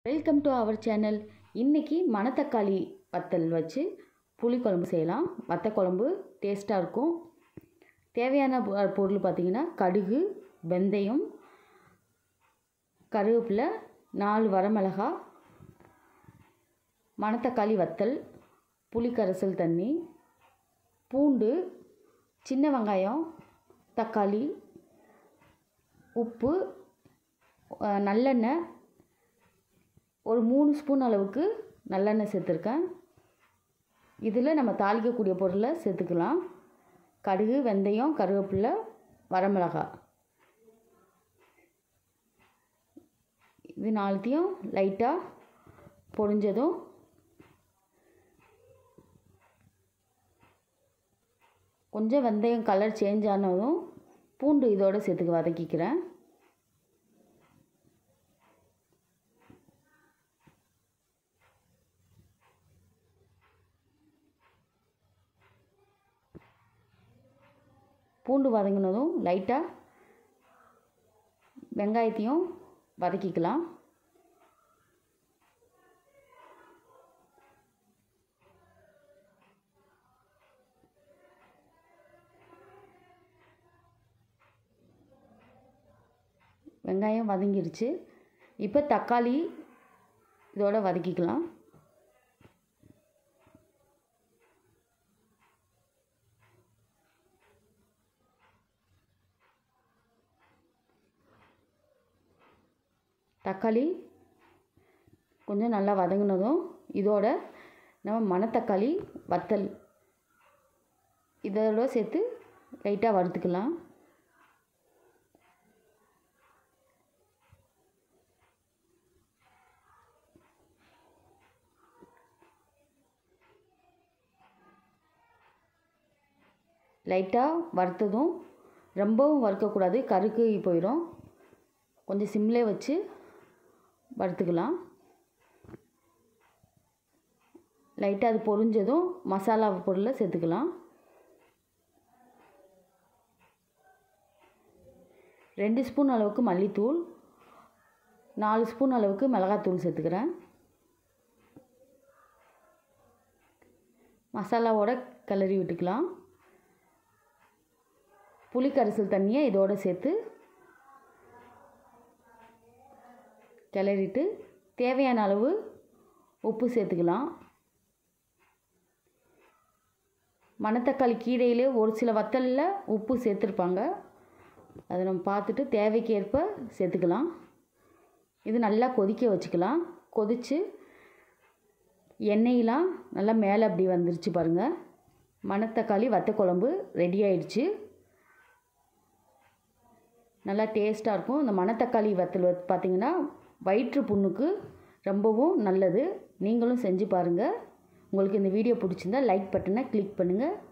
welcome to our channel இன்றைக்கி மணத்தக்காளி வத்தல் வச்சு புளிக்குழம்பு செய்யலாம் வத்த குழம்பு டேஸ்ட்டாக இருக்கும் தேவையான பொ- பொருள் பார்த்திங்கன்னா கடுகு வெந்தயம் கருவேப்பிலை நாலு வரமிளகா மணத்தக்காளி வத்தல் புளிக்கரைசல் தண்ணி பூண்டு சின்ன வெங்காயம் தக்காளி உப்பு அஹ், நல்லெண்ணெய் ஒரு மூணு ஸ்பூன் அளவுக்கு நல்லெண்ணெய் சேர்த்துருக்கேன் இதில் நம்ம தாளிக்கக்கூடிய பொருளை சேர்த்துக்கலாம் கடுகு வெந்தயம் கருவேப்பிலை வரமிளகாய் இது நாலுத்தையும் லைட்டாக பொரிஞ்சதும் கொஞ்சம் வெந்தயம் கலர் சேஞ்ச் ஆனதும் பூண்டு இதோட சேர்த்துக்கு வதக்கிக்கிறேன் பூண்டு வதங்கினதும் லைட்டாக வெங்காயத்தையும் வதக்கிக்கலாம் வெங்காயம் வதங்கிருச்சு இப்போ தக்காளி இதோட வதக்கிக்கலாம் தக்காளி கொஞ்சம் நல்லா வதங்கினதும் இதோட நம்ம மணத்தக்காளி வத்தல் இதோட சேர்த்து லைட்டாக வறுத்துக்கலாம் லைட்டாக வறுத்ததும் ரொம்பவும் வறுக்கக்கூடாது கருக்கு போயிடும் கொஞ்சம் சிம்லே வச்சு வறுத்துக்கலாம் லைட்டாக அது பொரிஞ்சதும் மசாலா பொருளை சேர்த்துக்கலாம் ரெண்டு ஸ்பூன் அளவுக்கு மல்லித்தூள் நாலு ஸ்பூன் அளவுக்கு மிளகாத்தூள் சேர்த்துக்கிறேன் மசாலாவோட கிளறி விட்டுக்கலாம் புளிக்கரைசல் தண்ணியை இதோட சேர்த்து கிளறிட்டு தேவையான அளவு உப்பு சேர்த்துக்கலாம் மணத்தக்காளி கீரையிலே ஒரு சில வத்தலில் உப்பு சேர்த்துருப்பாங்க அதை நம்ம பார்த்துட்டு தேவைக்கு ஏற்ப சேர்த்துக்கலாம் இது நல்லா கொதிக்க வச்சுக்கலாம் கொதித்து எண்ணெயெலாம் நல்லா மேலே அப்படி வந்துருச்சு பாருங்கள் மணத்தக்காளி வத்த குழம்பு ரெடி ஆயிடுச்சு நல்லா டேஸ்ட்டாக இருக்கும் இந்த மணத்தக்காளி வத்தல் வந்து பார்த்திங்கன்னா வயிற்று புண்ணுக்கு ரொம்பவும் நல்லது நீங்களும் செஞ்சு பாருங்கள் உங்களுக்கு இந்த வீடியோ பிடிச்சிருந்தா லைக் பட்டனை கிளிக் பண்ணுங்கள்